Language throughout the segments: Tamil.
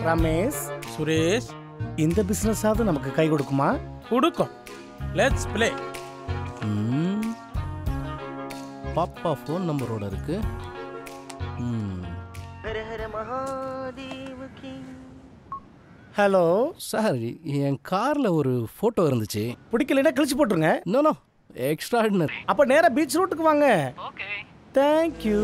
ரமேஷ் சுரேஷ் இந்த பிசினஸாவது நமக்கு கை கொடுக்குமா கொடுக்கும் லெட்ஸ் ப்ளே ம். பாப்பா ஃபோன் நம்பரோட இருக்கு ம். ஹலோ சார் என் கார்ல ஒரு போட்டோ இருந்துச்சு பிடிக்கலைன்னா கழிச்சு போட்டுருங்க நோ எக்ஸ்ட்ராடினரி அப்ப நேரா பீச் ரோட்டுக்கு வாங்க தேங்க்யூ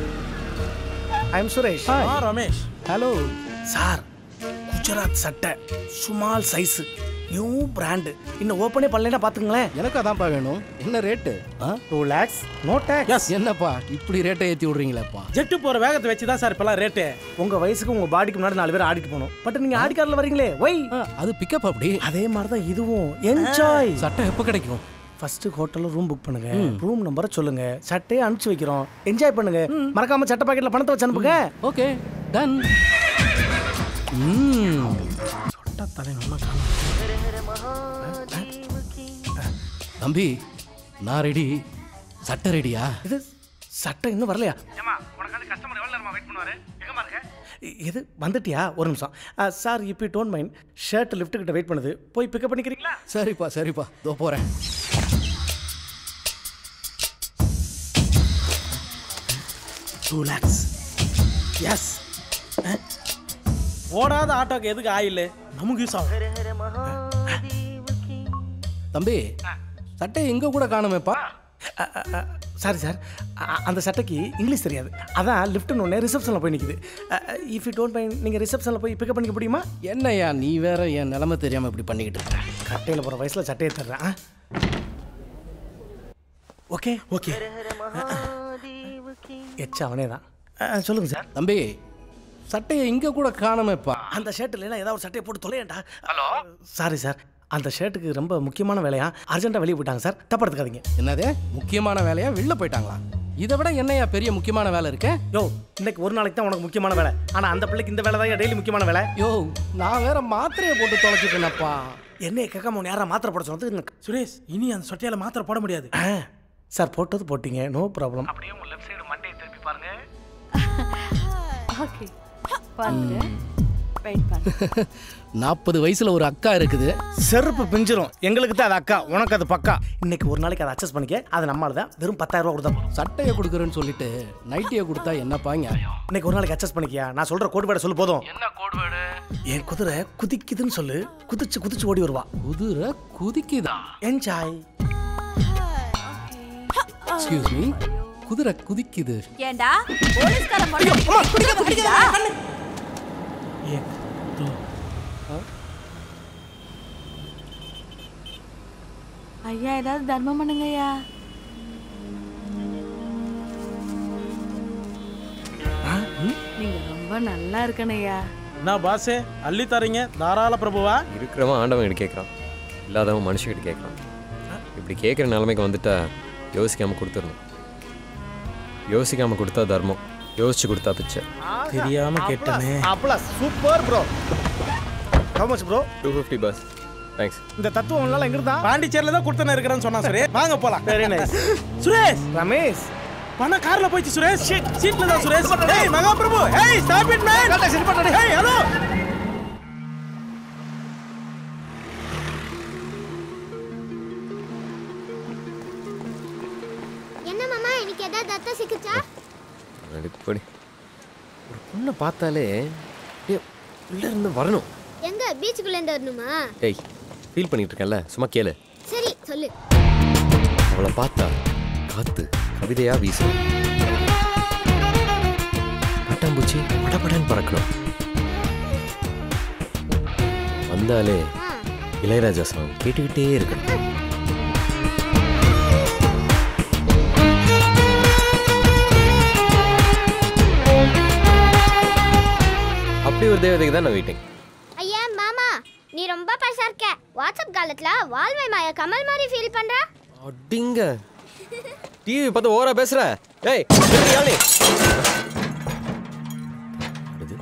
ஐ எம் சுரேஷ் ஆ ரமேஷ் ஹலோ சார் குஜராத் சட்டை சுமால் சைஸ் நியூ பிராண்டு இன்னும் ஓப்பனே பண்ணலைன்னா பாத்துங்களேன் எனக்கு அதான்ப்பா வேணும் என்ன ரேட்டு ஆ டூ லேக்ஸ் நோ டேக்ஸ் என்னப்பா இப்படி ரேட்டை ஏற்றி விட்றீங்களேப்பா ஜெட்டு போற வேகத்தை வச்சு தான் சார் இப்பெல்லாம் ரேட்டு உங்க வயசுக்கு உங்க பாடிக்கு முன்னாடி நாலு பேர் ஆடிட்டு போகணும் பட் நீங்க ஆடி கார்ல வரீங்களே ஒய் ஆ, அது பிக்கப் அப்படி அதே மாதிரி தான் இதுவும் என்ஜாய் சட்டை எப்போ கிடைக்கும் ஃபர்ஸ்ட் ஹோட்டல்ல ரூம் புக் பண்ணுங்க ரூம் நம்பரை சொல்லுங்க சட்டையை அனுப்பிச்சு வைக்கிறோம் என்ஜாய் பண்ணுங்க மறக்காம சட்டை பாக்கெட்ல பணத்தை வச்சு அனுப்புங்க ஓகே டன் ம் தம்பி நான் ரெடி சட்டை ரெடியா இது சட்டை இன்னும் வரலையா இது வந்துட்டியா ஒரு நிமிஷம் சார் இப்போ டோன் மைண்ட் ஷர்ட் லிஃப்ட் கிட்ட வெயிட் பண்ணுது போய் பிக்கப் பண்ணிக்கிறீங்களா சரிப்பா சரிப்பா இதோ போகிறேன் டூ லேக்ஸ் எஸ் ஓடாத ஆட்டோக்கு எதுக்கு ஆயில் நமக்கு யூஸ் ஆகும் தம்பி சட்டை எங்க கூட காணுமேப்பா சாரி சார் அந்த சட்டைக்கு இங்கிலீஷ் தெரியாது அதான் லிஃப்ட்னு ஒன்று ரிசப்ஷனில் போய் நிற்குது இஃப் யூ டோன்ட் மைண்ட் நீங்கள் ரிசப்ஷனில் போய் பிக்கப் பண்ணிக்க முடியுமா என்னய்யா நீ வேற என் நிலைமை தெரியாம இப்படி பண்ணிக்கிட்டு இருக்க கட்டையில் போகிற வயசில் சட்டையை தர்றேன் ஓகே ஓகே எச்சா அவனே தான் சொல்லுங்கள் சார் தம்பி சட்டையை இங்க கூட காணுமேப்பா அந்த ஷர்ட்டில் ஏதாவது ஒரு சட்டையை போட்டு தொலையண்டா ஹலோ சாரி சார் அந்த ஷர்ட்டுக்கு ரொம்ப முக்கியமான வேலையா அர்ஜென்ட்டாக வெளியே போயிட்டாங்க சார் தப்பா எடுத்துக்காதீங்க என்னது முக்கியமான வேலையா வெளில போயிட்டாங்களா இதை விட என்னய்யா பெரிய முக்கியமான வேலை இருக்கு யோ இன்னைக்கு ஒரு நாளைக்கு தான் உனக்கு முக்கியமான வேலை ஆனால் அந்த பிள்ளைக்கு இந்த வேலை தான் டெய்லி முக்கியமான வேலை யோ நான் வேற மாத்திரையை போட்டு தொலைச்சிட்டேனப்பா என்னைய கேட்காம உன்னை யாரா மாத்திரை போட சொன்னது சுரேஷ் இனி அந்த சொட்டையால மாத்திரை போட முடியாது ஆ, சார் போட்டது போட்டீங்க நோ ப்ராப்ளம் அப்படியே உங்க லெஃப்ட் சைடு மண்டையை திருப்பி பாருங்க ஓகே பார்த்துட்டு வெயிட் பண்ணு நாற்பது வயசுல ஒரு அக்கா இருக்குது செருப்பு பிஞ்சிரும் எங்களுக்கு தான் அது அக்கா உனக்கு அது பக்கா இன்னைக்கு ஒரு நாளைக்கு அதை அட்ஜஸ்ட் பண்ணிக்க அது நம்மளால தான் வெறும் பத்தாயிரம் ரூபா கொடுத்தா போதும். சட்டையை கொடுக்குறேன்னு சொல்லிட்டு நைட்டியை கொடுத்தா என்னப்பா நியாயம் இன்னைக்கு ஒரு நாளைக்கு அட்ஜஸ்ட் பண்ணிக்கியா நான் சொல்ற கோடு வேட சொல்லு போதும் என்ன கோட் வேர்டு என் குதிரை குதிக்குதுன்னு சொல்லு குதிச்சு குதிச்சு ஓடி வருவா குதிரை குதிக்குதா என்ஜாய் எக்ஸ்கியூஸ் மீ குதிரை குதிக்குது ஏண்டா போலீஸ்கார மட்டும் குடிக்க முடியுதா ஐயா ஏதாவது தர்மம் பண்ணுங்கய்யா நீங்க ரொம்ப நல்லா இருக்கணையா என்ன பாஸே அள்ளி தரீங்க தாராள பிரபுவா இருக்கிறவன் ஆண்டவன் கிட்ட கேட்குறான் இல்லாதவன் மனுஷங்கிட்ட கேட்குறான் இப்படி கேட்குற நிலைமைக்கு வந்துட்டா யோசிக்காமல் கொடுத்துடணும் யோசிக்காமல் கொடுத்தா தர்மம் யோசிச்சு கொடுத்தா பிச்சை தெரியாம கேட்டனே அப்பலாம் super bro how much bro two fifty பஸ் தேங்க்ஸ் இந்த தத்துவம் உன்னால எங்க இருந்தா பாண்டிச்சேரியில தான் கொடுத்தன இருக்கிறேன்னு சொன்னா சுரேஷ் வாங்க போலாம் வெரி நைஸ் சுரேஷ் ரமேஷ் பணம் கார்ல போயிடுச்சு சுரேஷ் சீட்ல தான் சுரேஷ் ஏய் மகா பிரபு ஏய் ஸ்டாப் இட் மேன் ஏய் ஹலோ என்ன மாமா இன்னைக்கு ஏதாவது தத்த சிக்கிச்சா அடிப்படி ஒரு பொண்ணை பார்த்தாலே அப்படியே உள்ள இருந்து வரணும் எங்க பீச்சுக்குள்ள இருந்து வரணுமா டேய் ஃபீல் பண்ணிட்டு இருக்கேன்ல சும்மா கேளு சரி சொல்லு அவளை பார்த்தா காத்து கவிதையா வீசும் பட்டாம்பூச்சி படபடன்னு பறக்கணும் வந்தாலே ஆ இளையராஜா சாங் கேட்டுக்கிட்டே இருக்கணும் அப்படி ஒரு தேவதைக்கு தான் நான் வெயிட்டிங் ஐயா மாமா நீ ரொம்ப பைசா இருக்க வாட்ஸ்அப் காலத்துல வால்மை மாயா கமல் மாதிரி ஃபீல் பண்ற அடிங்க டிவி பார்த்து ஓவரா பேசுற ஏய் நிறுத்து, யாழினி. அடுது.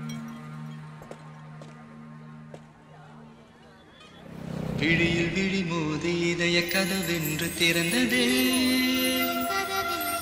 விழியில் விழி மோதி இதய கதவென்று திறந்தது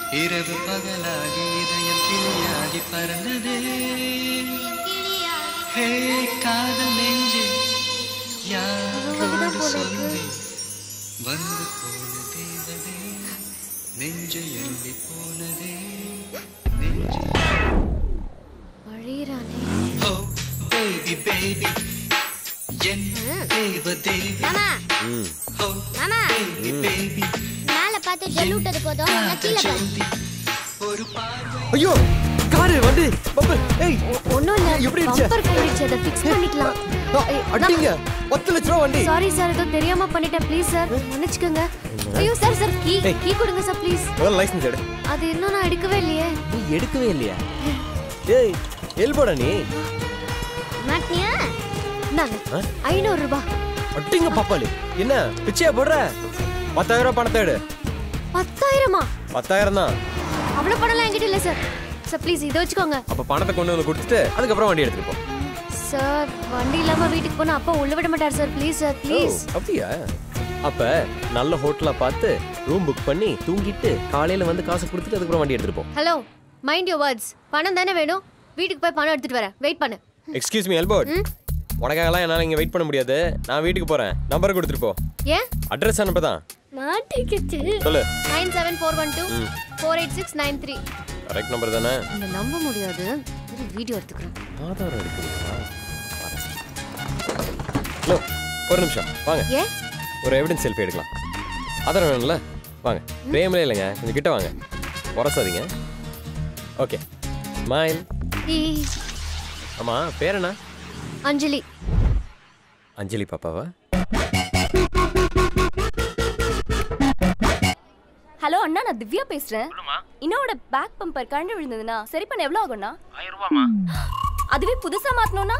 இரவு பகலாகி இதயம் கிளியாகி பறந்தது ஹே காதல் நெஞ்சு யாரோடு சொல்லி வந்து போன தேவதே நெஞ்சு எள்ளி போனதே நெஞ்சு அழியிறானே ஓ பேபி பேபி என் தேவதேவி மாமா ம் ஓ மாமா பேபி பேபி மேல பார்த்து ஜெல்லூட்டது போதும் நான் கீழே பாரு ஜோதி ஒரு பார்வை ஐயோ காரு வண்டி பம்பர் ஏய் ஒன்றும் இல்லை எப்படி இருந்துச்சு? பம்பர் போயிடுச்சு அதை ஃபிக்ஸ் பண்ணிக்கலாம் அடிங்க பத்து லட்ச ரூபா வண்டி சாரி சார் ஏதோ தெரியாம பண்ணிட்டேன் ப்ளீஸ் சார் மன்னிச்சுக்கோங்க ஐயோ சார் சார் கீ கீ கொடுங்க சார் ப்ளீஸ் எவ்வளோ லைசன்ஸ் எடு அது இன்னும் நான் எடுக்கவே இல்லையே நீ எடுக்கவே இல்லையா ஏய் எல்போடா நீ மாட்டியா நாங்க ஆ? ஐநூறு ரூபாய் அட்டிங்க பாப்பாளி என்ன பிச்சையா போடுற பத்தாயிரம் ரூபாய் பணத்தை எடு பத்தாயிரமா பத்தாயிரம் தான் அவ்வளவு பணம்லாம் என்கிட்ட இல்லை சார் சார் ப்ளீஸ் இதை வச்சுக்கோங்க அப்போ பணத்தை கொண்டு வந்து கொடுத்துட்டு அதுக்கப்புறம் வண்டி எடுத்துட்டு போ சார் வண்டி இல்லாம வீட்டுக்கு போனா அப்பா உள்ள விட மாட்டார் சார் ப்ளீஸ் சார் ப்ளீஸ் ஓ, அப்படியா அப்ப நல்ல ஹோட்டலா பார்த்து ரூம் புக் பண்ணி தூங்கிட்டு காலையில வந்து காசு கொடுத்துட்டு அதுக்கப்புறம் வண்டி எடுத்துட்டு போ ஹலோ மைண்ட் யோர் வேர்ட்ஸ் பணம் தானே வேணும் வீட்டுக்கு போய் பணம் எடுத்துட்டு வரேன் வெயிட் பண்ணு எக்ஸ்கியூஸ் மீ எல்போட் உனக்காகலாம் என்னால் இங்கே வெயிட் பண்ண முடியாது நான் வீட்டுக்கு போகிறேன் நம்பர் கொடுத்துட்டு போ ஏன் அட்ரஸ் அனுப்ப தான் மாட்டிக்கிச்சு சொல்லு nine seven four one two ம். Four eight six nine three correct number தானே இந்த நம்ப முடியாது இரு, வீடியோ எடுத்துக்கிறேன் ஆதாரம் எடுக்கிறீங்களா ஹலோ ஒரு நிமிஷம் வாங்க ஏன் ஒரு எவிடன்ஸ் செல்ஃபி எடுக்கலாம் ஆதாரம் வேணும்ல வாங்க பிரேமலே இல்லைங்க கொஞ்சம் கிட்ட வாங்க உரசாதீங்க ஓகே ஸ்மைல் ஈ, ஆமாம் பேர் என்ன அஞ்சலி அஞ்சலி பாப்பாவா ஹலோ அண்ணா நான் திவ்யா பேசுறேன் இன்னோட பேக் பம்பர் கழண்டு விழுந்ததுன்னா சரி பண்ண எவ்வளவு ஆகும்னா அதுவே புதுசா மாத்தணும்னா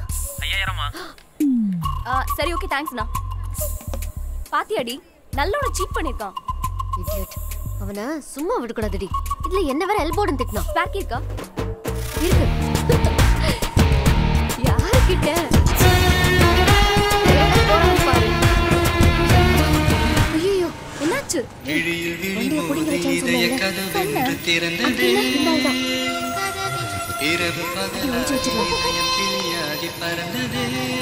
ஆ, சரி ஓகே தேங்க்ஸ்ண்ணா பாத்தியாடி நல்லோட சீட் பண்ணிருக்கான் இடியட் அவனை சும்மா விடக்கூடாதுடி இதுல என்ன வேற எல்போர்டன் திட்டினான் பேக் இருக்கா இருக்கு யாருக்கிட்ட எங்க போறான்னு பாரு ஐயோ என்னாச்சு விழியில் விழிமோதி இதய கதவென்று திறந்தது இரவு பகலாக இதயம் கிளியாடி பறந்தது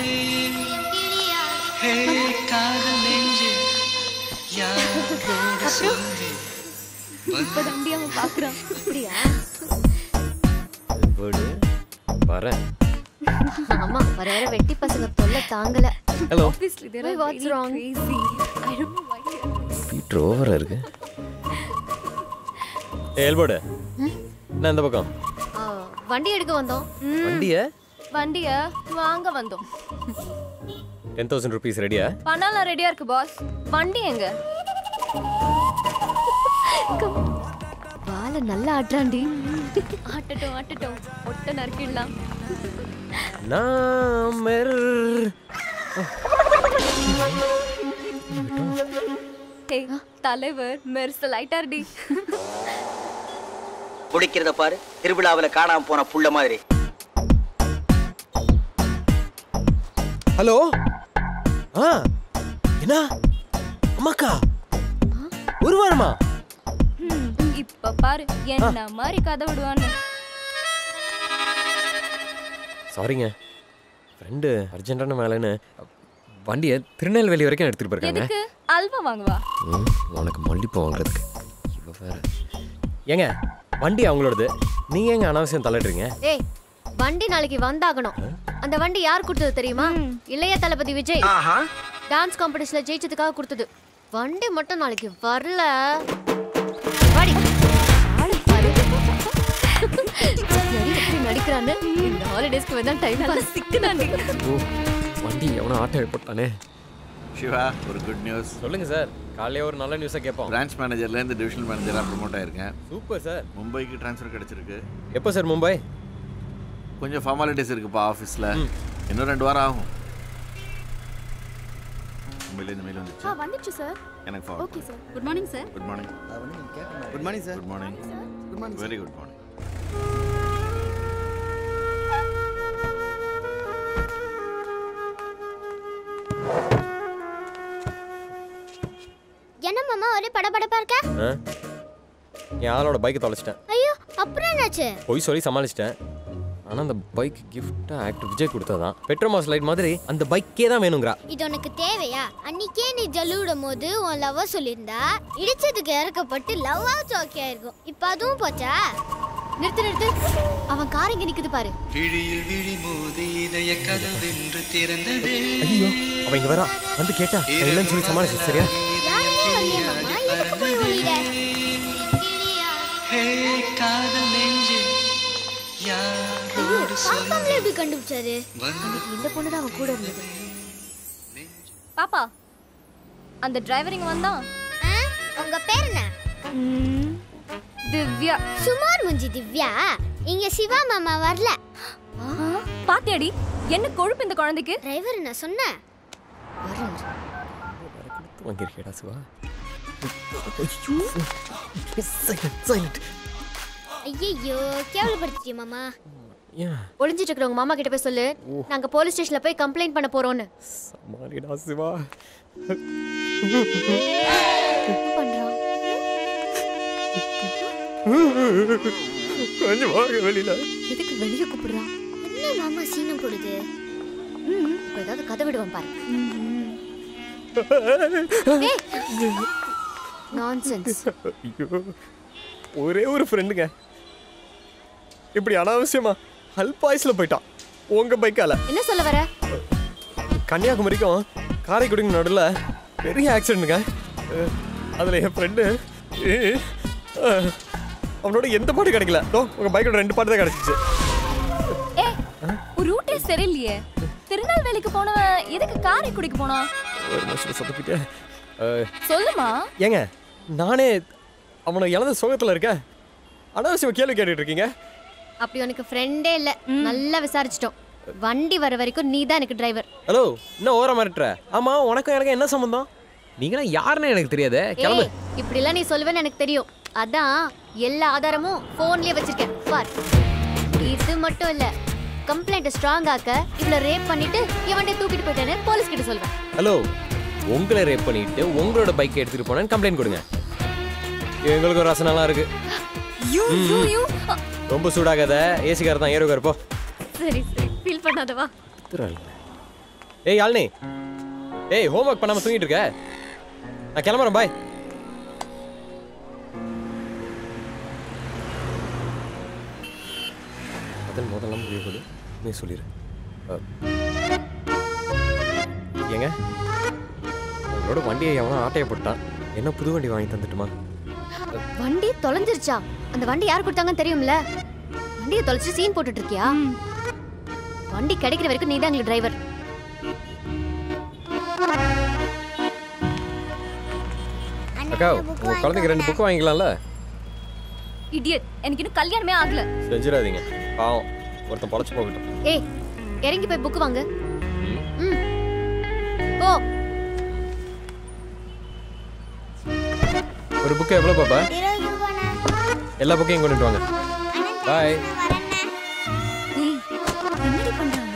ஹே காதல் நெஞ்சு யாரோடு சொல்லி இப்பதான் அவன் பாக்குறான் அப்படியா போடு வரேன் ஆமா வர வர வெட்டி பசங்க தொல்லை தாங்கல hello Obviously, there Why, are what's very wrong? crazy. I don't know why they are பீட்ரு ஓவரா இருக்கு ஏல்போடு நான் இந்த பக்கம் ஆ, வண்டி எடுக்க வந்தோம் வண்டிய வண்டிய வாங்க வந்தோம் டென் தௌசண்ட் ருபீஸ் ரெடியா பணம்லாம் ரெடியா இருக்கு பாஸ் வண்டி எங்க வாழை நல்லா ஆட்டுறாண்டி ஆட்டட்டும் ஆட்டட்டும் ஒட்ட நறுக்கிடலாம் நான் மெர் ஹே தலைவர் மெர்சல் ஆயிட்டார்டி குடிக்கிறத பாரு திருவிழாவுல காணாம போன புள்ள மாதிரி ஹலோ ஆ என்ன அம்மாக்கா ஒரு வாரமா ஹம், இப்ப பாரு என்ன மாதிரி கதை விடுவான்னு சாரிங்க ஃப்ரெண்டு அர்ஜென்ட்டான வேலைன்னு வண்டியை திருநெல்வேலி வரைக்கும் எடுத்துட்டு போயிருக்காங்க எதுக்கு அல்வா வாங்குவா ம், உனக்கு மல்லிப்பூ வாங்குறதுக்கு இவ வேற ஏங்க வண்டி அவங்களோடது நீங்க எங்க அனாவசியம் தள்ளிடுறீங்க ஏய் வண்டி நாளைக்கு வந்தாகணும் அந்த வண்டி யார் கொடுத்தது தெரியுமா இளைய தளபதி விஜய் டான்ஸ் காம்படிஷன்ல ஜெயிச்சதுக்காக கொடுத்தது வண்டி மட்டும் நாளைக்கு வரல வாடி ஆளு பாரு. எடி எப்படி நடிக்கிறான்னு இந்த ஹாலிடேஸ்க்கு வந்தா டைம் நல்ல சிக்குதாண்டி ஓ வண்டி எவனோ ஆட்டோ போட்டானே சிவா ஒரு குட் நியூஸ் சொல்லுங்க சார் காலையிலே ஒரு நல்ல நியூஸாக கேட்போம் பிரான்ச் மேனேஜர்லேருந்து டிவிஷனல் மேனேஜராக ப்ரொமோட் ஆயிருக்கேன் சூப்பர் சார் மும்பைக்கு ட்ரான்ஸ்ஃபர் கிடைச்சிருக்கு எப்போ சார் மும்பை கொஞ்சம் ஃபார்மாலிட்டிஸ் இருக்குப்பா ஆஃபீஸில் இன்னும் ரெண்டு வாரம் ஆகும் மும்பைலேருந்து மெயில் வந்துச்சு ஆ வந்துச்சு சார் எனக்கு forward okay sir good morning sir good morning good morning sir good morning very good morning என்ன மாமா ஒரே படபடப்பா இருக்க ஆ என் ஆளோட பைக்கை தொலைச்சிட்டேன் ஐயோ அப்புறம் என்னாச்சு பொய் சொல்லி சமாளிச்சிட்டேன் ஆனால் அந்த பைக் கிஃப்டாக ஆக்டர் விஜய் கொடுத்ததான் பெட்ரோமாஸ் லைட் மாதிரி அந்த பைக்கே தான் வேணுங்கிறா இது உனக்கு தேவையா அன்னைக்கே நீ ஜல்லுவிடும் போது உன் லவ்வ சொல்லியிருந்தா இடிச்சதுக்கு இறக்கப்பட்டு லவ் ஆச்சு ஓகே ஆயிருக்கும் இப்ப அதுவும் போச்சா நிறுத்து நிறுத்து அவன் கார் இங்க நிக்குது பாரு விழியில் விழி மோதி இதய கதவென்று திறந்ததே ஐயோ அவன் இங்கே வரா வந்து கேட்டா நான் இல்லைன்னு சொல்லி சமாளிச்சு சரியா யாருமே வரலையே மாமா எதுக்கு போய் ஒளியிட ஹே காதல் நெஞ்சு ஐயோ யாரோடு பாப்பாங்களே எப்படி கண்டுபிடிச்சாரு அன்னைக்கு இந்த பொண்ணு தான் அவன் கூட இருந்தது பாப்பா அந்த டிரைவர் இங்க வந்தான் ஆ? உங்க பேர் என்ன திவ்யா சுமார் முஞ்சி திவ்யா இங்க சிவா மாமா வரல பாத்தியாடி என்ன கொழுப்பு இந்த குழந்தைக்கு டிரைவர் நான் சொன்னேன் வாங்கியிருக்கேடா சிவா ஐயோ கேவலப்படுத்திட்டிய மாமா ஏன் ஒளிஞ்சிட்டு இருக்கிற உங்க மாமா கிட்ட போய் சொல்லு நாங்க போலீஸ் ஸ்டேஷன்ல போய் கம்ப்ளைண்ட் பண்ண போறோம்னு மாறிடா சிவா பண்றான் கொஞ்சம் வாங்க வெளியில எதுக்கு வெளியே கூப்பிடுறான் என்ன மாமா சீனம் போடுது ம், இப்ப ஏதாவது கதை விடுவான் பாரு நான்சென்ஸ் ஐயோ ஒரே ஒரு ஃப்ரெண்டுங்க இப்படி அனாவசியமா அல்பாயுஸ்ல போயிட்டான் உங்க பைக்கால என்ன சொல்ல வர கன்னியாகுமரிக்கும் காரைக்குடிக்கும் நடுவில் பெரிய ஆக்சிடென்ட்டுங்க அஹ், அதுல என் ஃப்ரெண்டு அவனோட எந்த பாட்டு கிடைக்கல தோ உங்க பைக்கோட ரெண்டு பாட்டு தான் கிடைச்சிச்சு ஏ ஒரு ரூட்டே சரியில்லையே திருநெல்வேலிக்கு போனவன் எதுக்கு காரைக்குடிக்கு போனான் ஒரு மாசம் சொதப்பிட்டு அஹ், சொல்லுமா ஏங்க நானே அவனை இழந்த சோகத்தில் இருக்கேன் அனாவசியமா கேள்வி கேட்டுட்டு இருக்கீங்க அப்படி உனக்கு ஃப்ரெண்டே இல்ல நல்லா விசாரிச்சிட்டோம் வண்டி வர வரைக்கும் நீ தான் எனக்கு டிரைவர் ஹலோ என்ன ஓரம் மிரட்டுற ஆமா உனக்கும் எனக்கு என்ன சம்பந்தம் நீங்களாம் யாருன்னு எனக்கு தெரியாதே கிளம்பு ஏய் இப்படிலாம் நீ சொல்லுவேன்னு எனக்கு தெரியும் அதான் எல்லா ஆதாரமும் போன்லயே வச்சிருக்கேன் பார் இது மட்டும் இல்ல கம்ப்ளைண்ட் ஸ்ட்ராங் ஆக்க இவள ரேப் பண்ணிட்டு இவன்ட்ட தூக்கிட்டு போயிட்டேன்னு போலீஸ் கிட்ட சொல்வேன் ஹலோ உங்களை ரேப் பண்ணிட்டு உங்களோட பைக்கை எடுத்துட்டு போனேன்னு கம்ப்ளைண்ட் கொடுங்க எங்களுக்கு ஒரு ரசனெல்லாம் இருக்கு யூ யூ யூ ரொம்ப சூடாகாத ஏசிக்கார தான் ஏறுகார் போ சரி சரி ஃபீல் பண்ணாதவா ஏய் யாழ்னி ஏய் ஹோம்ஒர்க் பண்ணாம தூங்கிட்டு இருக்க நான் கிளம்புறேன் பாய் அதன் முதல்ல முடிவு நீ சொல்லிடு அஹ். ஏங்க உங்களோட வண்டியை எவனோ ஆட்டைய போட்டான் என்ன புது வண்டி வாங்கி தந்துட்டுமா வண்டி தொலைஞ்சிருச்சா அந்த வண்டி யார் கொடுத்தாங்கன்னு தெரியும்ல வண்டியை தொலைச்சு சீன் போட்டுட்டு இருக்கியா வண்டி கிடைக்கிற வரைக்கும் நீ தான் எங்களுக்கு டிரைவர் அக்கா உங்க குழந்தைக்கு ரெண்டு புக்கு வாங்கிக்கலாம்ல இடியட் எனக்கு இன்னும் கல்யாணமே ஆகல செஞ்சிடாதீங்க பாவம் ஒருத்தன் பொழைச்சு போகட்டும் ஏய் இறங்கி போய் புக் வாங்க ம் போ ஒரு புக்கு எவ்வளோ பாப்பா இருபது ரூபாண்ணா எல்லா புக்கையும் கொண்டுட்டு வாங்க பாய் ஏய் என்னடி பண்றாங்க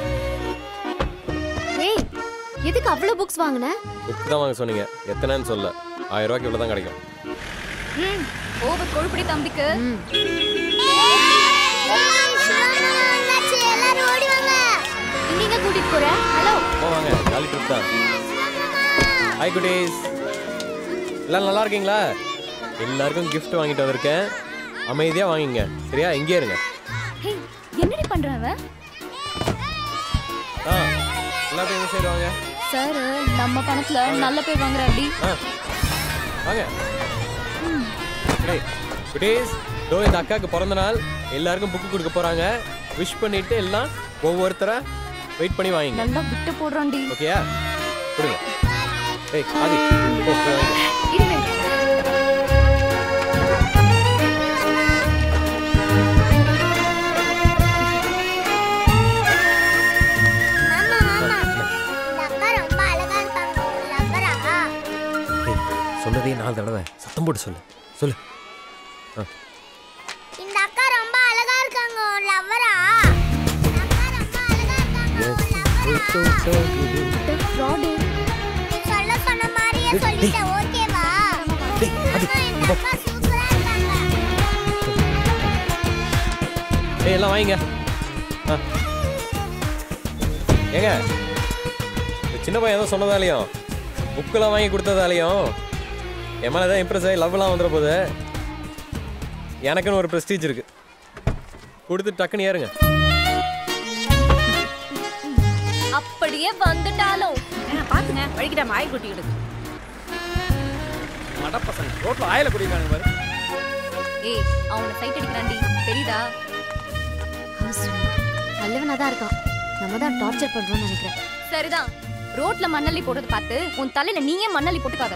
ஏய் எதுக்கு அவ்வளவு புக்ஸ் வாங்குன புக் தான் வாங்க சொன்னீங்க எத்தனைன்னு சொல்ல ஆயிரம் ரூபாய்க்கு இவ்வளோ தான் கிடைக்கும் ம் ஓவர் கொழுப்படி தம்பிக்கு எல்லாரும் ஓடி வாங்க நீங்க கூட்டிட்டு போற ஹலோ போவாங்க ஜாலி ட்ரிப் தான் ஹாய் குட்டீஸ் எல்லாம் நல்லா இருக்கீங்களா எல்லாருக்கும் gift வாங்கிட்டு வந்திருக்கேன் அமைதியாக வாங்கிங்க சரியா இங்கே இருங்க ஹே என்னடி பண்றான் அவன் ஆ எல்லாத்தையும் எங்கே செய்வாங்க சார் நம்ம பணத்துல நல்ல பேர் வாங்குறாடி ஆ வாங்க டேய் குட்டீஸ் தோ இந்த அக்காவுக்கு பிறந்த நாள் எல்லாருக்கும் புக்கு கொடுக்க போகிறாங்க விஷ் பண்ணிட்டு எல்லாம் ஒவ்வொருத்தரா வெயிட் பண்ணி வாங்கிங்க நல்லா விட்டு போடுறான்டி ஓகேயா கொடுங்க ஏய் ஆதி போ, போய் வாங்கிக்க. இருங்க மாமா மாமா இந்த அக்கா ரொம்ப அழகா இருக்காங்க லவ்வரா ஏய் சொன்னதே நாலு தடவை சத்தம் போட்டு சொல்லு சொல்லு ஆ இந்த அக்கா ரொம்ப அழகா இருக்காங்க லவ்வரா ஃப்ராடு நீ சொல்ல சொன்ன மாதிரியே சொல்லிட்டேன் ஓகேவா டேய் அது இந்த அக்கா சூப்பரா இருக்காங்க ஏய் எல்லாம் வாங்கிங்க ஆ. ஏங்க இந்த சின்ன பையன் ஏதோ சொன்னதாலையும் புக்கெல்லாம் வாங்கி கொடுத்ததாலையும் என் மேலே ஏதாவது இம்ப்ரெஸ் ஆகி லவ்லாம் வந்துட போகுது எனக்குன்னு ஒரு ப்ரெஸ்டீஜ் இருக்கு கொடுத்து டக்குன்னு ஏறுங்க அப்படியே வந்துட்டாலும் பாத்துங்க வழிக்கிட்ட மாய் குட்டி விடுது மட பசங்க ரோட்ல ஆயில குடிக்காங்க பாரு ஏய் அவனை சைட் அடிக்கிறான்டி தெரியுதா நல்லவனா தான் இருக்கான் நம்ம தான் டார்ச்சர் பண்றோம்னு நினைக்கிறேன் சரிதான் ரோட்ல மண்ணள்ளி போடுறத பார்த்து உன் தலையில நீயே மண்ணள்ளி போட்டுக்காத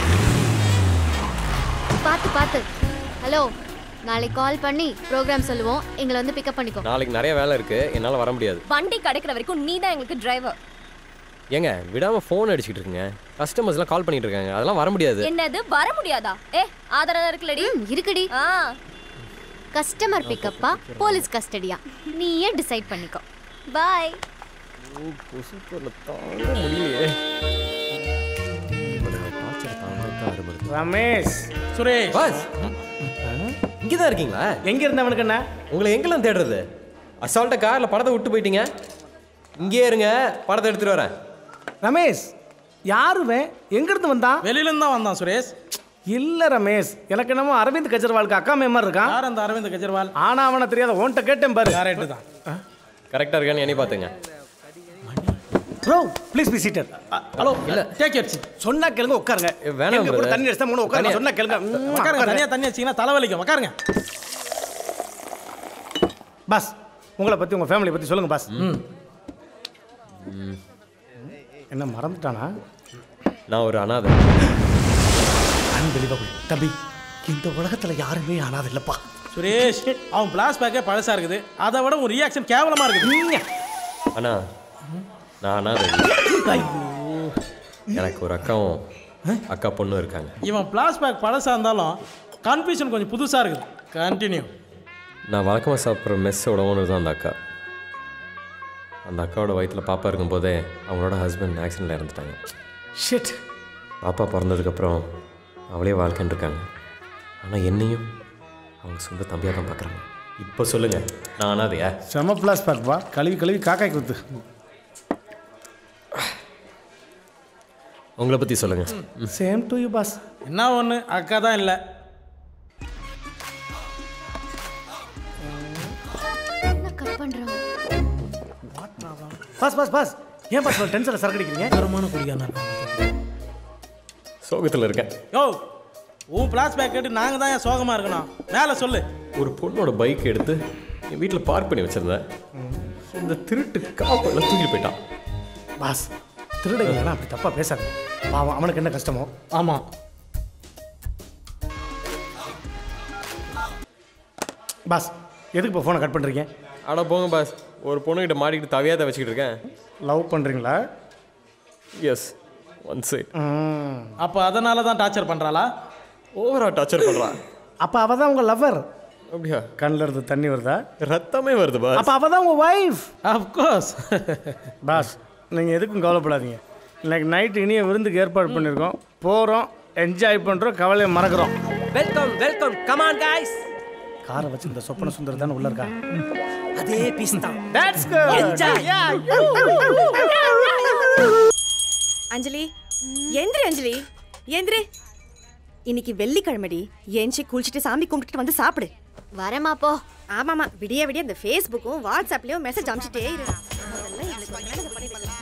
பார்த்து பார்த்து ஹலோ நாளைக்கு கால் பண்ணி ப்ரோக்ராம் சொல்லுவோம் எங்களை வந்து பிக்கப் பண்ணிக்கோ நாளைக்கு நிறைய வேலை இருக்கு என்னால் வர முடியாது வண்டி கிடைக்கிற வரைக்கும் நீ தான் எங்களுக்கு டிரைவர் ஏங்க விடாம ஃபோன் அடிச்சுக்கிட்டு இருக்குங்க கஸ்டமர்ஸ்லாம் கால் பண்ணிட்டு இருக்காங்க அதெல்லாம் வர முடியாது என்னது வர முடியாதா ஏ ஆதரவு இருக்குல்லடி இருக்குடி ஆ கஸ்டமர் பிக்கப்பா போலீஸ் கஸ்டடியா நீயே டிசைட் பண்ணிக்கோ பாய் கொசு பொருளை தாங்க முடியலையே இவனுங்க torture தாங்க ஆரம்பிக்குது. ரமேஷ் சுரேஷ் பாஸ் இங்கே தான் இருக்கீங்களா எங்க இருந்தவனுக்கு என்ன உங்களை எங்கெல்லாம் தேடுறது அசால்ட்டா கார்ல படத்தை விட்டு போயிட்டீங்க இங்கேயே இருங்க படத்தை எடுத்துட்டு வரேன் ரமேஷ் யாருவன் எங்க இருந்து வந்தான் வெளியில இருந்து தான் வந்தான் சுரேஷ் இல்ல ரமேஷ் எனக்கு என்னமோ அரவிந்த் கெஜ்ரிவாலுக்கு அக்கா மேமர் இருக்கான் யார் அந்த அரவிந்த் கெஜ்ரிவால் ஆனா அவனை தெரியாத உன்கிட்ட கேட்டேன் பாரு கரெக்ட் தான் கரெக்டா இருக்கான்னு எண்ணி பார்த்துங்க bro please be cheater hello இல்ல டேக் யூர் சீட் சொன்னா கேளுங்க உட்காருங்க வேணாம் எங்க கூட brother. தண்ணி அடிச்சா மூணு உட்காருங்க தனியா. சொன்னா கேளுங்க ம், உட்காருங்க உட்காருங்க. தனியா தண்ணி வச்சீங்கன்னா தலைவலிக்கும் உட்காருங்க பாஸ் உங்களை பத்தி உங்க ஃபேமிலி பத்தி சொல்லுங்க பாஸ் என்ன மறந்துட்டானா நான் ஒரு அனாதை அன்பிலிவபிள் தம்பி இந்த உலகத்துல யாருமே அனாதை இல்லப்பா சுரேஷ் அவன் பிளாஸ் பேக்கே பழசா இருக்குது அதை விட உன் ரியாக்ஷன் கேவலமா இருக்குது அண்ணா நான் அனாதை எனக்கு ஒரு அக்காவும் அக்கா பொண்ணும் இருக்காங்க இவன் பிளாஸ் பேக் பழசா இருந்தாலும் கன்ஃபியூஷன் கொஞ்சம் புதுசா இருக்குது கண்டினியூ நான் வழக்கமாக சாப்பிட்ற மெஸ்ஸோட ஓனர் தான் அந்த அக்கா அந்த அக்காவோட வயிற்றில் பாப்பா இருக்கும்போதே அவங்களோட ஹஸ்பண்ட் ஆக்சிடெண்ட்டில் இறந்துட்டாங்க ஷிட் பாப்பா பிறந்ததுக்கப்புறம் அவளே வாழ்க்கைன்னு இருக்காங்க ஆனால் என்னையும் அவங்க சொந்த தம்பியாக தான் பார்க்குறாங்க இப்போ சொல்லுங்கள் நான் அனாதையா செம பிளாஸ் பேக்பா கழுவி கழுவி காக்காய் குத்து உங்களை பற்றி சொல்லுங்கள் சேம் டு யூ பாஸ் என்ன ஒன்று அக்கா தான் இல்லை என்ன கட் பண்றான் பாஸ் பாஸ் பாஸ் ஏன் பாஸ் டென்ஷனில் சரக்கு அடிக்கிறீங்க தரமான குடிக்கான சோகத்தில் இருக்கேன் யோ உன் பிளாஸ் பேக் கேட்டு நாங்கள் தான் ஏன் சோகமாக இருக்கணும் மேலே சொல்லு ஒரு பொண்ணோட பைக் எடுத்து என் வீட்டில் பார்க் பண்ணி வச்சுருந்தேன் இந்த திருட்டு காப்பெல்லாம் தூக்கிட்டு போயிட்டான் பாஸ் திருடங்களா அப்படி தப்பா பேசாத பாவம் அவனுக்கு என்ன கஷ்டமோ ஆமாம் பாஸ் எதுக்கு இப்போ ஃபோனை கட் பண்ணுறீங்க அட போங்க பாஸ் ஒரு பொண்ணுகிட்ட மாட்டிக்கிட்டு தவியாத வச்சுக்கிட்டு இருக்கேன் லவ் பண்ணுறீங்களா எஸ் ஒன் சைட் அப்போ அதனால தான் டார்ச்சர் பண்ணுறாளா ஓவரா டார்ச்சர் பண்ணுறான் அப்போ அவள் தான் உங்கள் லவ்வர் அப்படியா கண்ணில் இருந்து தண்ணி வருதா ரத்தமே வருது பாஸ் அப்போ அவள் தான் உங்கள் ஒய்ஃப் அஃப்கோர்ஸ் பாஸ் நீங்கள் எதுக்கும் கவலைப்படாதீங்க இன்னைக்கு நைட்டு இனிய விருந்துக்கு ஏற்பாடு பண்ணியிருக்கோம் போகிறோம் என்ஜாய் பண்ணுறோம் கவலையை மறக்கிறோம் வெல்கம் வெல்கம் கமான் கைஸ் காரை வச்சு இந்த சொப்பன சுந்தர் தானே உள்ள இருக்கா அதே பீஸ் தான் That's good. Enjoy. அஞ்சலி எந்திரி அஞ்சலி எந்திரி இன்னைக்கு வெள்ளிக்கிழமைடி ஏஞ்சி குளிச்சுட்டு சாமி கும்பிட்டுட்டு வந்து சாப்பிடு வரேம்மா போ ஆமாமா விடிய விடிய இந்த ஃபேஸ்புக்கும் வாட்ஸ்அப்லயும் மெசேஜ் அனுப்பிச்சிட்டே இரு முதல்ல இவளுக்கு ஒரு வேலை பண்ணிடலாம்.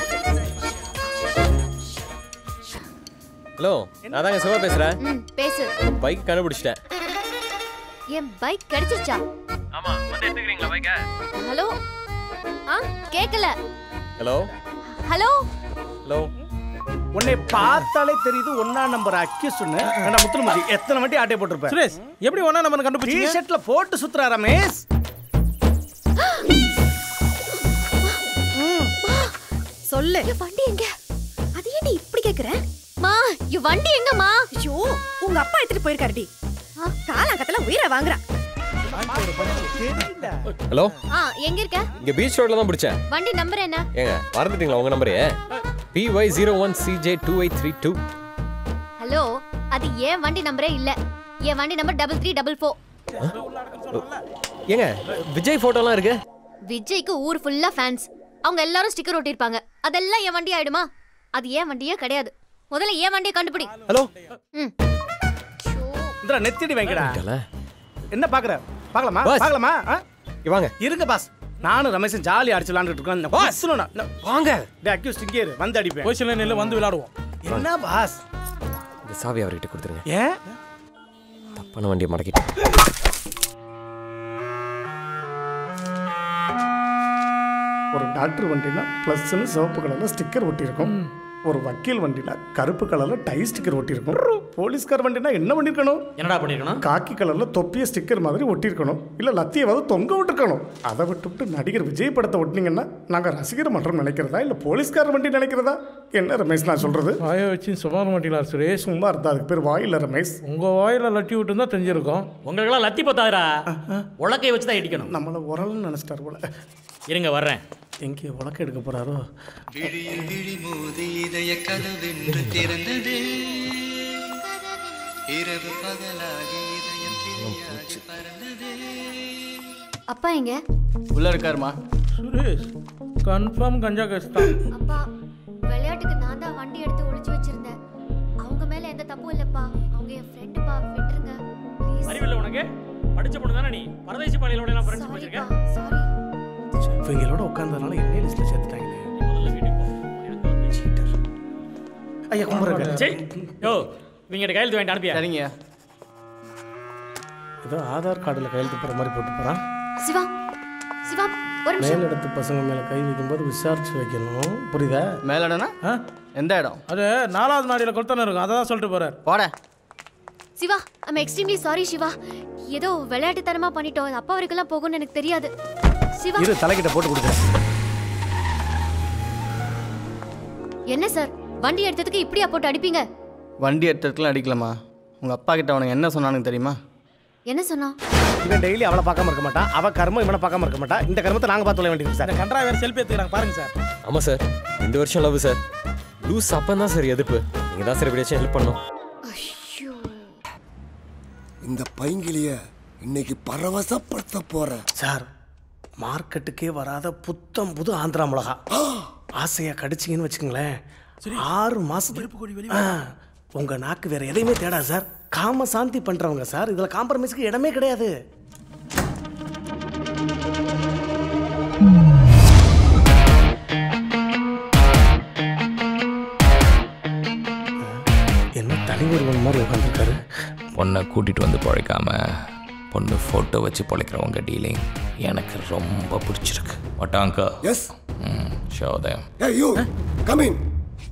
ஹலோ நான் தாங்க சிவா பேசுகிறேன் ம் பேசு பைக் கண்டுபிடிச்சிட்டேன் என் பைக் கிடைச்சிருச்சா ஆமா வந்து எடுத்துக்கிறீங்களா பைக்கை ஹலோ ஆ கேட்கல ஹலோ ஹலோ ஹலோ உன்னை பார்த்தாலே தெரியுது ஒன்னா நம்பர் அக்யூஸ்னு ஏண்டா முத்துலமதி எத்தனை வாட்டி ஆட்டை போட்டிருப்பேன் சுரேஷ் எப்படி ஒன்றா நம்ம டி கண்டுபிடிச்சீங்க ஷர்ட்ல போட்டு சுத்துறா ரமேஷ் சொல்லு என் வண்டி எங்க அது ஏன் நீ இப்படி கேக்குற மா என் வண்டி எங்கம்மா ஐயோ உங்க அப்பா எடுத்துட்டு போயிருக்காருடி காலாங்கத்துல உயிரை வாங்குறான் ஹலோ ஆ எங்க இருக்க இங்கே பீச் ரோட்டில் தான் பிடிச்சேன் வண்டி நம்பர் என்ன ஏங்க மறந்துட்டீங்களா உங்கள் நம்பரே PY zero one CJ two eight three two hello அது ஏன் வண்டி நம்பரே இல்ல என் வண்டி number double three double four ஏங்க விஜய் ஃபோட்டோலாம் இருக்கு விஜய்க்கு ஊர் ஃபுல்லா ஃபேன்ஸ் அவங்க எல்லாரும் ஸ்டிக்கர் ஒட்டியிருப்பாங்க அதெல்லாம் என் வண்டி ஆயிடுமா அது ஏன் வண்டியே கிடையாது முதல்ல ஏன் வண்டியை கண்டுபிடி ஹலோ ம் இந்திரா நெத்திடி வைங்கடா வந்துட்டல. என்ன பாக்குற பார்க்கலாமா பாஸ். பார்க்கலாமா ஆ? வாங்க இருங்க பாஸ் நானும் ரமேஷும் ஜாலி அடிச்சு விளாண்டுட்டு இருக்கோம் இந்த பாஸ் வாங்க டே அக்யூஸ் இங்கே இரு வந்து அடிப்பேன் பொசிஷன்ல நில்லு வந்து விளையாடுவோம் என்ன பாஸ் இந்த சாவி அவர்கிட்ட கொடுத்துருங்க ஏன் தப்பான வண்டியை மடக்கிட்டு ஒரு டாக்டர் வண்டினா ப்ளஸ்ன்னு சிவப்பு கலரில் ஸ்டிக்கர் ஒட்டியிருக்கும் ஒரு வக்கீல் வண்டினா கருப்பு கலரில் டை ஸ்டிக்கர் ஒட்டியிருக்கும் போலீஸ்கார் வண்டினா என்ன பண்ணியிருக்கணும் என்னடா பண்ணிருக்கணும் காக்கி கலரில் தொப்பிய ஸ்டிக்கர் மாதிரி ஒட்டியிருக்கணும் இல்லை லத்தியவாவது தொங்க விட்டுருக்கணும் அதை விட்டுவிட்டு நடிகர் விஜய் படத்தை ஒட்டினீங்கன்னா நாங்கள் ரசிகர் மன்றம் நினைக்கிறதா இல்லை போலீஸ்கார் வண்டி நினைக்கிறதா என்ன ரமேஷ் நான் சொல்கிறது வாயை வச்சு சுமார மாட்டீங்களா சுரேஷ் சும்மா இருந்தா அதுக்கு பேர் வாயில் ரமேஷ் உங்க வாயில லட்டி விட்டு தான் தெரிஞ்சிருக்கும் உங்களுக்கெல்லாம் லத்தி பத்தாதுடா உலக்கை வச்சு தான் இடிக்கணும் நம்மளை உரல்னு நினச்சிட்டார் போல இருங்க வர்றேன் எங்கே உலக்க எடுக்க போகிறாரோ விழியில் விழி மோதி இதய கதவென்று திறந்தது இரவு பகலாகி இதயம் கிளியாகி பறந்தது அப்பா எங்க உள்ள இருக்காருமா சுரேஷ் கன்ஃபார்ம் கஞ்சா கேஸ் தான் அப்பா விளையாட்டுக்கு நான் தான் வண்டி எடுத்து ஒளிச்சு வச்சிருந்தேன் அவங்க மேல எந்த தப்பும் இல்லப்பா அவங்க என் ஃப்ரெண்டுப்பா விட்டுருங்க ப்ளீஸ் அறிவில்லை உனக்கு படிச்ச பொண்ணு தானே நீ பரதேசி பாளையோட எல்லாம் ஃப்ரெண்ட்ஸ் வச்சிருக்க சாரி இவங்களோட உட்காந்ததுனால என்ன லிஸ்ட்டில் சேர்த்துட்டாங்களே முதல்ல வீட்டுக்கு போ ஐயா கும்பிட்றேன் சரி யோ இவங்க கையெழுத்து வாங்கிட்டு அனுப்பியா சரிங்க ஏதோ ஆதார் கார்டில் கையெழுத்து போகிற மாதிரி போட்டு போகிறான் சிவா சிவா ஒரு நிமிஷம் மேலிடத்து பசங்க மேலே கை வைக்கும்போது விசாரிச்சு வைக்கணும் புரியுதா மேலடனா எந்த இடம் அது நாலாவது மாடியில் கொளுத்தானே இருக்கும் அதை தான் சொல்லிட்டு போறார் போட Siva I'm extremely sorry Siva ஏதோ விளையாட்டுத்தனமா பண்ணிட்டோம் அப்பா வரைக்கும்லாம் போகும்னு எனக்கு தெரியாது சிவா இரு தலைக்கிட்ட போட்டு கொடுக்குறேன் என்ன சார் வண்டி எடுத்ததுக்கு இப்படியா போட்டு அடிப்பீங்க வண்டி எடுத்துக்கலாம் அடிக்கலாமா உங்க அப்பா கிட்ட அவனுக்கு என்ன சொன்னானுங்க தெரியுமா என்ன சொன்னா இவன் டெய்லி அவளை பார்க்காம இருக்க மாட்டான் அவ கர்மம் இவனை பார்க்காம இருக்க மாட்டா இந்த கர்மத்தை நாங்கள் பார்த்து கொள்ள வேண்டியது சார் கன்றா வேற செல்ஃபி எடுத்துக்கிறாங்க பாருங்க சார் ஆமாம் சார் ரெண்டு வருஷம் லவ் சார் லூஸ் அப்போ தான் சார் எதிர்ப்பு நீங்கள் தான் சார் எப்படியாச்சும் ஹெல்ப் பண்ணும் இந்த பைங்கிலிய இன்னைக்கு பரவசப்படுத்த போறேன் சார் மார்க்கெட்டுக்கே வராத புத்தம் புது ஆந்திரா மிளகா ஆசையா கடிச்சிங்கன்னு வச்சுக்கோங்களேன் ஆறு மாசத்துக்கு ஆ, உங்க நாக்கு வேற எதையுமே தேடாது சார் காம சாந்தி பண்றவங்க சார் இதுல காம்ப்ரமைஸ்க்கு இடமே கிடையாது என்ன தனி ஒருவன் மாதிரி உட்காந்துருக்காரு பொண்ணை கூட்டிட்டு வந்து பழைக்காம பொண்ணு ஃபோட்டோ வச்சு பொழைக்கிறவங்க டீலிங் எனக்கு ரொம்ப பிடிச்சிருக்கு ஒட்டாங்கா எஸ் ம் ஷோதயம் ஏய் யூ கம் இன்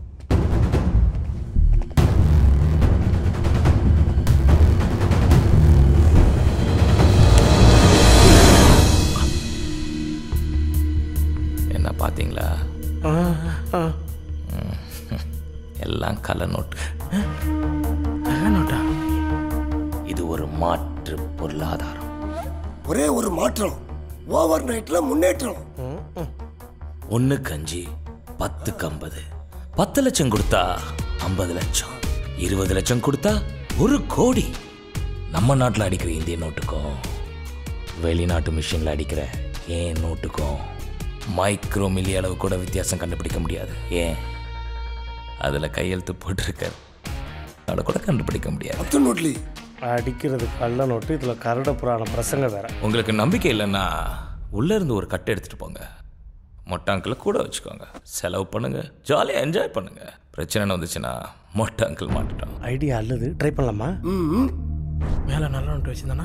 என்ன பார்த்தீங்களா ஆ, ஆ. ம். எல்லாம் கள்ள நோட்டு நோட்டா இது ஒரு மாற்று பொருளாதாரம் ஒரே ஒரு மாற்றம் ஓவர் நைட்ல முன்னேற்றம் ஒன்றுக்கு அஞ்சு பத்துக்கு ஐம்பது பத்து லட்சம் கொடுத்தா ஐம்பது லட்சம் இருபது லட்சம் கொடுத்தா ஒரு கோடி நம்ம நாட்டில் அடிக்கிற இந்திய நோட்டுக்கும் வெளிநாட்டு மிஷினில் அடிக்கிற ஏன் நோட்டுக்கும் மைக்ரோ மில்லி அளவு கூட வித்தியாசம் கண்டுபிடிக்க முடியாது ஏன் அதில் கையெழுத்து போட்டிருக்காரு அதை கூட கண்டுபிடிக்க முடியாது பத்து நோட்லி அடிக்கிறது கள்ள நோட்டு இதுல கருட புராண பிரசங்க வேற உங்களுக்கு நம்பிக்கை இல்லைன்னா உள்ளே இருந்து ஒரு கட்டை எடுத்துகிட்டு போங்க மொட்டாங்கில் கூட வச்சுக்கோங்க செலவு பண்ணுங்க ஜாலியாக என்ஜாய் பண்ணுங்க பிரச்சனை வந்துச்சுன்னா மொட்டை அங்கிள் மாட்டுட்டோம் ஐடியா அல்லது ட்ரை பண்ணலாமா மேல நல்ல நோட்டு வச்சிருந்தானா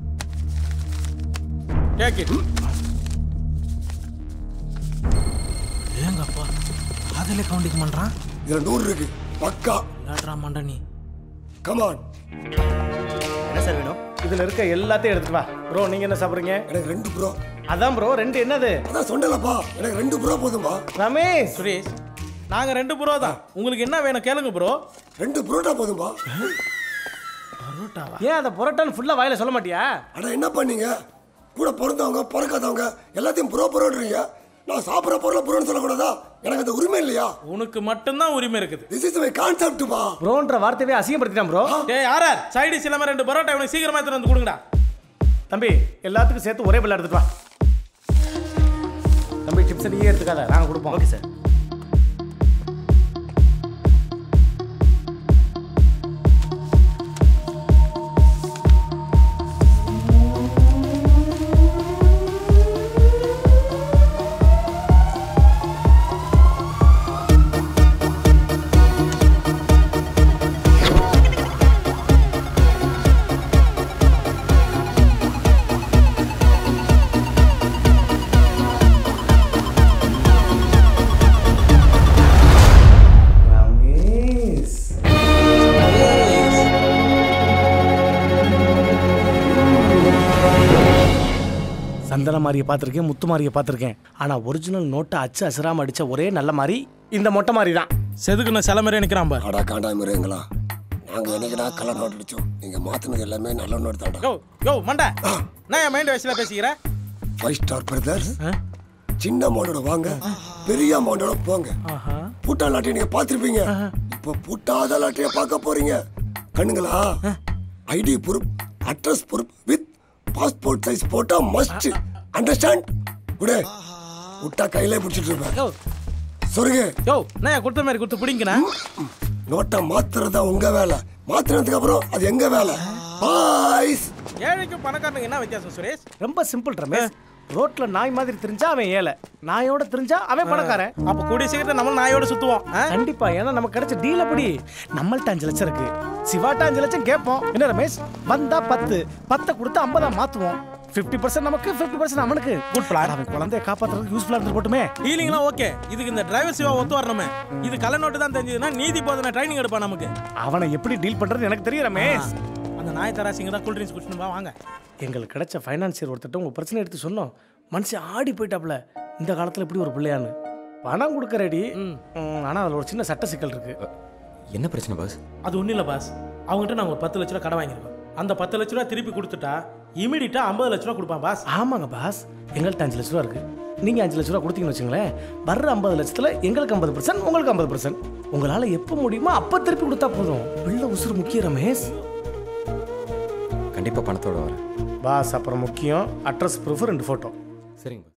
டேக் இட் ஏங்கப்பா அதில் கவுண்டிங் பண்றான் இதுல நூறு இருக்கு பக்கா லேட்ரா மண்டா நீ கமான் என்ன சார் வேணும் இதுல இருக்க எல்லாத்தையும் எடுத்துட்டு வா ப்ரோ நீங்க என்ன சாப்பிடுறீங்க எனக்கு ரெண்டு ப்ரோ அதான் ப்ரோ ரெண்டு என்னது அதான் சொன்னலப்பா எனக்கு ரெண்டு ப்ரோ போதுமா ரமேஷ் சுரேஷ் நாங்க ரெண்டு ப்ரோ தான் உங்களுக்கு என்ன வேணும் கேளுங்க ப்ரோ ரெண்டு புரோட்டா போதுமா ஏன் அதை புரட்டான்னு ஃபுல்லா வாயில சொல்ல மாட்டியா அட என்ன பண்ணீங்க கூட பிறந்தவங்க பிறக்காதவங்க எல்லாத்தையும் ப்ரோ ப்ரோன்றீங்க நான் சாப்பிட்ற பொருளை ப்ரோன்னு சொல்லக்கூடாதா எனக்கு அந்த உரிமை இல்லையா உனக்கு மட்டும்தான் உரிமை இருக்குது திஸ் இஸ் மை கான்செப்ட்பா ப்ரோன்ற வார்த்தையவே அசிங்கப்படுத்திட்டான் ப்ரோ டேய் யாரார் சைடு இல்லாம ரெண்டு பரோட்டா இவனுக்கு சீக்கிரமா எடுத்துட்டு வந்து கொடுங்கடா தம்பி எல்லாத்துக்கும் சேர்த்து ஒரே பிள்ளை எடுத்துட்டு வா தம்பி சிப்ஸ் நீயே எடுத்துக்காத நாங்கள் கொடுப்போம் ஓகே சார் சந்தன மாதிரியை பார்த்துருக்கேன் முத்து மாதிரியை பார்த்துருக்கேன் ஆனால் ஒரிஜினல் நோட்டை அச்சு அசராம அடிச்ச ஒரே நல்ல மாதிரி இந்த மொட்டை மாதிரி தான் செதுக்குன சில மாதிரி நிற்கிறான் பாரு அடா காண்டாம இருங்களா நாங்க என்னைக்குடா கலர் நோட் அடிச்சோம் நீங்க மாத்தினது எல்லாமே நல்ல நோட் தான்டா யோ யோ மண்டை நான் என் மைண்ட் வயசுல பேசிக்கிறேன் ஃபைவ் ஸ்டார் பிரதர்ஸ் சின்ன அமௌண்டோட வாங்க பெரிய அமௌண்டோட போங்க பூட்டா லாட்டரி நீங்க பார்த்திருப்பீங்க இப்போ பூட்டாத லாட்டரியை பார்க்க போறீங்க கண்ணுங்களா ID proof address proof with passport size photo must understand குடு விட்டா கையிலே பிடிச்சிட்டு இருப்பேன் சொருகு யோ நான் கொடுத்த மாதிரி கொடுத்து பிடிங்கண்ணா நோட்டை மாத்துறதா உங்க வேலை மாத்துனதுக்கு அப்புறம் அது எங்க வேலை பாய்ஸ் ஏழைக்கும் பணக்காரனுக்கு என்ன வித்தியாசம் சுரேஷ் ரொம்ப சிம்பிள் ரமேஷ் ரோட்ல நாய் மாதிரி தெரிஞ்சா அவன் ஏழை நாயோட தெரிஞ்சா அவன் பணக்காரன் அப்ப கூடிய சீக்கிரத்தை நம்ம நாயோட சுத்துவோம் கண்டிப்பா ஏன்னா நமக்கு கிடைச்ச டீல் அப்படி நம்மள்ட்ட அஞ்சு லட்சம் இருக்கு சிவாட்ட அஞ்சு லட்சம் கேட்போம் என்ன ரமேஷ் வந்தா பத்து பத்தை கொடுத்து ஐம்பதா மாத்துவோம் 50% பர்சன்ட் நமக்கு 50% பர்சன்ட் அவனுக்கு குட் பிளான் அவன் குழந்தைய காப்பாத்துறதுக்கு யூஸ்ஃபுல்லா இருந்து போட்டுமே டீலிங்லாம் ஓகே இதுக்கு இந்த டிரைவர் சிவா ஒத்து வரணுமே இது கள்ள நோட்டு தான் தெரிஞ்சதுன்னா நீதி போதனை ட்ரைனிங் எடுப்பான் நமக்கு அவனை எப்படி டீல் பண்றது எனக்கு தெரியும் ரமேஷ் அந்த நாய் தராசிங்க தான் கூல் ட்ரிங்க்ஸ் குடிச்சுட்டு வாங்க எங்களுக்கு கிடைச்ச ஃபைனான்சியர் ஒருத்தட்ட உங்க பிரச்சனை எடுத்து சொன்னோம் மனுஷன் ஆடி போயிட்டாப்ல இந்த காலத்துல இப்படி ஒரு பிள்ளையான்னு பணம் கொடுக்க ரெடி ஆனா அதுல ஒரு சின்ன சட்ட சிக்கல் இருக்கு என்ன பிரச்சனை பாஸ் அது ஒன்றும் இல்லை பாஸ் அவங்ககிட்ட நாங்கள் ஒரு பத்து லட்ச ரூபா கடன் வாங்கியிருக்கோம் அந்த பத்து லட்ச ரூபா திருப்பி கொடுத்துட்டா இமீடியட்டா ஐம்பது லட்ச ரூபா கொடுப்பான் பாஸ் ஆமாங்க பாஸ் எங்கள்கிட்ட அஞ்சு லட்ச ரூபா இருக்கு நீங்க அஞ்சு லட்ச ரூபா கொடுத்தீங்கன்னு வச்சுங்களேன் வர்ற ஐம்பது லட்சத்துல எங்களுக்கு ஐம்பது பர்சன்ட் உங்களுக்கு ஐம்பது பர்சன்ட் உங்களால எப்போ முடியுமோ அப்ப திருப்பி கொடுத்தா போதும் பிள்ளை உசுறு முக்கியம் ரமேஷ் கண்டிப்பா பணத்தோட வரேன் பாஸ் அப்புறம் முக்கியம் அட்ரஸ் ப்ரூஃப் ரெண்டு ஃபோட்டோ சரிங்க